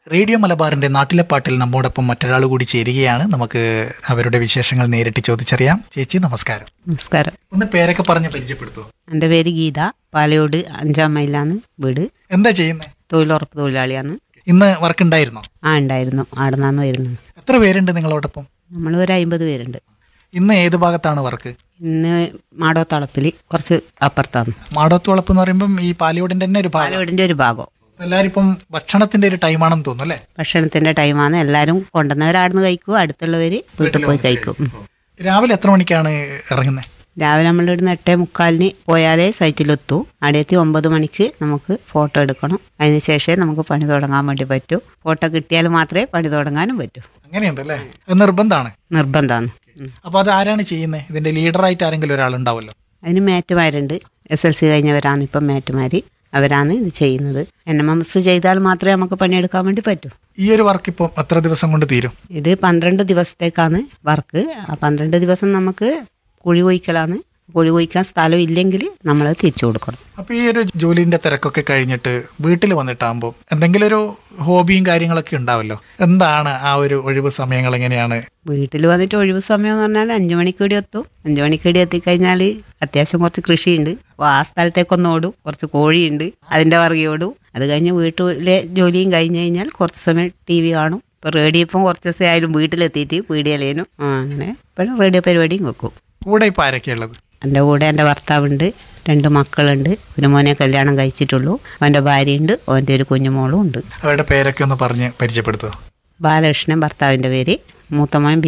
Radio മലബാറിന്റെ നാട്ടിലെ പാട്ടിൽ നമ്മോടൊപ്പം മറ്റൊരാൾ കൂടി ചേരുകയാണ് നമുക്ക് അവരുടെ വിശേഷങ്ങൾ നേരിട്ട് ചോദിച്ചറിയാം ചേച്ചി നമസ്കാരം നമസ്കാരം ഒന്ന് പേരൊക്കെ പറഞ്ഞ് പരിചയപ്പെടുത്തൂ എൻ്റെ പേര് ഗീത പാലയോട് അഞ്ചാം മൈലാണ് വീട് എന്താ ചെയ്യുന്നത് തൊഴിലുറപ്പ് തൊഴിലാളിയാണ് ഇന്ന് വർക്ക് ഉണ്ടായിരുന്നോ ആ ഉണ്ടായിരുന്നു അവിടെ നിന്നാണ് വരുന്നത് എത്ര പേരുണ്ട് നിങ്ങളോടൊപ്പം നമ്മൾ ഒരു അമ്പത് പേരുണ്ട് ഇന്ന് ഏത് ഭാഗത്താണ് വർക്ക് ഇന്ന് മാടോത്തളപ്പിൽ കുറച്ച് അപ്പുറത്താണ് മാടോത്തുവളപ്പ് എന്ന് പറയുമ്പം ഈ പാലിയോടിന്റെ തന്നെ ഒരു ഭാഗം പാലയോടിൻ്റെ ഒരു ഭാഗം എല്ലാവരും ഇപ്പം ഭക്ഷണത്തിന്റെ ഒരു ടൈമാണെന്ന് തോന്നുന്നു അല്ലേ ഭക്ഷണത്തിൻ്റെ ടൈമാണ് എല്ലാവരും കൊണ്ടുവന്നവരാടുന്ന് കഴിക്കും അടുത്തുള്ളവർ വീട്ടിൽ പോയി കഴിക്കും ഉം. രാവിലെ എത്ര മണിക്കാണ് ഇറങ്ങുന്നത് രാവിലെ നമ്മൾ ഇവിടുന്ന് എട്ടേ മുക്കാലിന് പോയാലേ സൈറ്റിലെത്തൂ അവിടെ എത്തി ഒമ്പത് മണിക്ക് നമുക്ക് ഫോട്ടോ എടുക്കണം അതിന് ശേഷമേ നമുക്ക് പണി തുടങ്ങാൻ വേണ്ടി പറ്റൂ ഫോട്ടോ കിട്ടിയാൽ മാത്രമേ പണി തുടങ്ങാനും പറ്റൂ അങ്ങനെയുണ്ട് അല്ലേ അത് നിർബന്ധമാണ് നിർബന്ധമാണ് ഉം. അപ്പൊ അത് ആരാണ് ചെയ്യുന്നത് ഇതിന്റെ ലീഡറായിട്ട് ആരെങ്കിലും ഒരാളുണ്ടാവല്ലോ അതിന് മേറ്റുമാരുണ്ട് എസ് എൽ സി കഴിഞ്ഞവരാണ് ഇപ്പം മേറ്റുമാർ അവരാണ് ഇത് ചെയ്യുന്നത് എൻ എം എം എസ് ചെയ്താൽ മാത്രമേ നമുക്ക് പണിയെടുക്കാൻ വേണ്ടി പറ്റൂ ഈ ഒരു വർക്ക് ഇപ്പം എത്ര ദിവസം കൊണ്ട് തീരും ഇത് പന്ത്രണ്ട് ദിവസത്തേക്കാണ് വർക്ക് ആ പന്ത്രണ്ട് ദിവസം നമുക്ക് കുഴി കൊയ്ക്കലാണ് കുഴി കൊയ്ക്കാൻ സ്ഥലം ഇല്ലെങ്കിൽ നമ്മൾ തിരിച്ചു കൊടുക്കണം അപ്പൊ ഈ ഒരു ജോലിന്റെ തിരക്കൊക്കെ കഴിഞ്ഞിട്ട് വീട്ടിൽ വന്നിട്ടാകുമ്പോൾ എന്തെങ്കിലും ഒരു ഹോബിയും കാര്യങ്ങളൊക്കെ ഉണ്ടാവല്ലോ എന്താണ് ആ ഒരു ഒഴിവ് സമയങ്ങൾ എങ്ങനെയാണ് വീട്ടിൽ വന്നിട്ട് ഒഴിവ് സമയം എന്ന് പറഞ്ഞാൽ അഞ്ചു മണിക്കൂടി എത്തും അഞ്ചു മണിക്കൂടി എത്തിക്കഴിഞ്ഞാൽ അത്യാവശ്യം കുറച്ച് കൃഷിയുണ്ട് അപ്പോൾ ആ സ്ഥലത്തേക്കൊന്ന് ഓടും കുറച്ച് കോഴിയുണ്ട് അതിൻ്റെ പുറകെ ഓടും അത് കഴിഞ്ഞ് വീട്ടിലെ ജോലിയും കഴിഞ്ഞ് കഴിഞ്ഞാൽ കുറച്ച് സമയം ടി വി കാണും ഇപ്പോൾ റേഡിയോ ഇപ്പം കുറച്ച് ദിവസം ആയാലും വീട്ടിലെത്തിയിട്ട് പീടിയലേനും ആ അങ്ങനെ ഇപ്പോഴും റേഡിയോ പരിപാടിയും വെക്കും കൂടെ ഇപ്പൊ ആരൊക്കെയുള്ളത് എൻ്റെ കൂടെ എൻ്റെ ഭർത്താവുണ്ട് രണ്ട് മക്കളുണ്ട് ഒരു മോനെ കല്യാണം കഴിച്ചിട്ടുള്ളൂ അവൻ്റെ ഭാര്യയുണ്ട് അവൻ്റെ ഒരു കുഞ്ഞുമോളും ഉണ്ട് അവരുടെ പേരൊക്കെ ഒന്ന് പറഞ്ഞ് പരിചയപ്പെടുത്തുക ബാലകൃഷ്ണൻ ഭർത്താവിൻ്റെ പേര് മൂത്തമ്മൻ